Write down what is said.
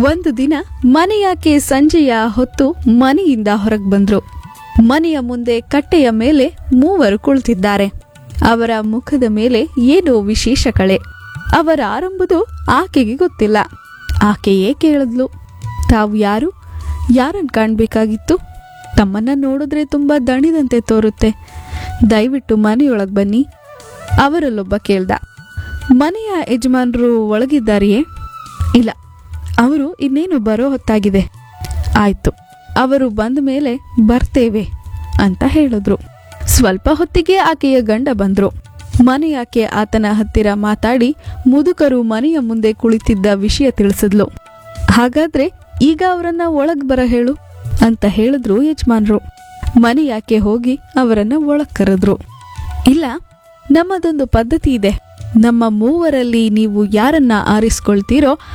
ಒಂದು ದಿನ ಮನೆಯಾಕೆ ಸಂಜೆಯ ಹೊತ್ತು ಮನೆಯಿಂದ ಹೊರಗೆ ಬಂದ್ರು ಮನೆಯ ಮುಂದೆ ಕಟ್ಟೆಯ ಮೇಲೆ ಮೂವರು ಕುಳಿತಿದ್ದಾರೆ ಅವರ ಮುಖದ ಮೇಲೆ ಏನೋ ವಿಶೇಷ ಕಳೆ ಅವರ ಆರಂಭದು ಆಕೆಗೆ ಗೊತ್ತಿಲ್ಲ ಆಕೆಯೇ ಕೇಳಿದ್ಲು ತಾವು ಯಾರು ಯಾರನ್ನು ಕಾಣಬೇಕಾಗಿತ್ತು ತಮ್ಮನ್ನ ನೋಡಿದ್ರೆ ತುಂಬಾ ದಣಿದಂತೆ ತೋರುತ್ತೆ ದಯವಿಟ್ಟು ಮನೆಯೊಳಗೆ ಬನ್ನಿ ಅವರಲ್ಲೊಬ್ಬ ಕೇಳ್ದ ಮನೆಯ ಯಜಮಾನರು ಒಳಗಿದ್ದಾರೆಯೇ ಇಲ್ಲ ಅವರು ಇನ್ನೇನು ಬರೋ ಹೊತ್ತಾಗಿದೆ ಆಯ್ತು ಅವರು ಬಂದ ಮೇಲೆ ಬರ್ತೇವೆ ಅಂತ ಹೇಳಿದ್ರು ಸ್ವಲ್ಪ ಹೊತ್ತಿಗೆ ಆಕೆಯ ಗಂಡ ಬಂದ್ರು ಮನೆಯಾಕೆ ಆತನ ಹತ್ತಿರ ಮಾತಾಡಿ ಮುದುಕರು ಮನೆಯ ಮುಂದೆ ಕುಳಿತಿದ್ದ ವಿಷಯ ತಿಳಿಸಿದ್ಲು ಹಾಗಾದ್ರೆ ಈಗ ಅವರನ್ನ ಒಳಗ್ ಬರ ಹೇಳು ಅಂತ ಹೇಳಿದ್ರು ಯಜಮಾನ್ರು ಮನೆಯಾಕೆ ಹೋಗಿ ಅವರನ್ನ ಒಳಗ್ ಕರೆದ್ರು ಇಲ್ಲ ನಮ್ಮದೊಂದು ಪದ್ಧತಿ ಇದೆ ನಮ್ಮ ಮೂವರಲ್ಲಿ ನೀವು ಯಾರನ್ನ ಆರಿಸ್ಕೊಳ್ತೀರೋ